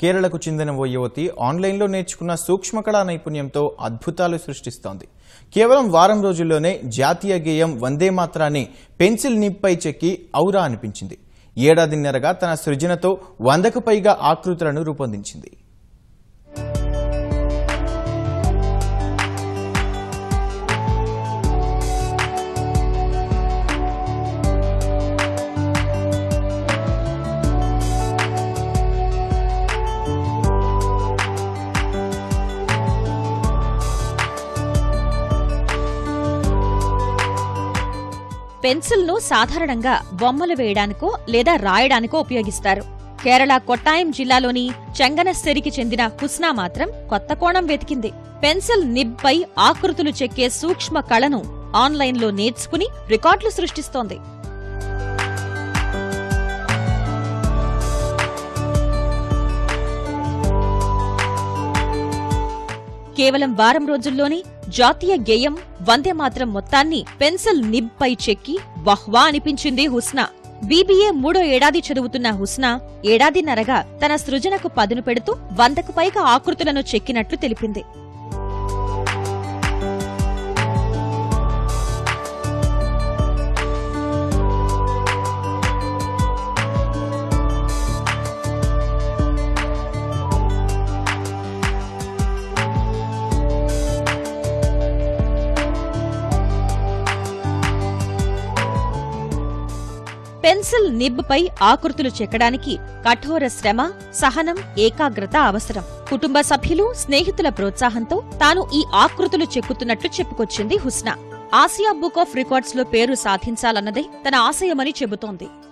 కేరళకు చెందిన ఓ యువతి ఆన్లైన్లో నేర్చుకున్న సూక్ష్మకళా నైపుణ్యంతో అద్భుతాలు సృష్టిస్తోంది కేవలం వారం రోజుల్లోనే జాతీయ గేయం వందే మాత్రాన్ని పెన్సిల్ నిప్పై చెక్కి ఔరా అనిపించింది ఏడాదిన్నరగా తన సృజనతో వందకు పైగా ఆకృతులను రూపొందించింది పెన్సిల్ ను సాధారణంగా బొమ్మలు వేయడానికో లేదా రాయడానికో ఉపయోగిస్తారు కేరళ కొట్టాయం జిల్లాలోని చెంగనస్సెరికి చెందిన హుస్నా మాత్రం కొత్త కోణం వెతికింది పెన్సిల్ నిబ్ పై ఆకృతులు చెక్కే సూక్ష్మ కళను ఆన్లైన్లో నేర్చుకుని రికార్డులు సృష్టిస్తోంది కేవలం వారం రోజుల్లోనే జాతీయ గేయం వందే మాత్రం మొత్తాన్ని పెన్సిల్ నిబ్ పై చెక్కి వహ్వా అనిపించింది హుస్నా బీబీఏ మూడో ఏడాది చదువుతున్న హుస్నా ఏడాదిన్నరగా తన సృజనకు పదును పెడుతూ వందకు పైగా ఆకృతులను చెక్కినట్లు తెలిపింది పెన్సిల్ నిబ్ పై ఆకృతులు చెక్కడానికి కఠోర శ్రమ సహనం ఏకాగ్రత అవసరం కుటుంబ సభ్యులు స్నేహితుల ప్రోత్సాహంతో తాను ఈ ఆకృతులు చెక్కుతున్నట్లు చెప్పుకొచ్చింది Husna Asia book of records లో పేరు సాధించాలన్నదే తన ఆశయమని చెబుతోంది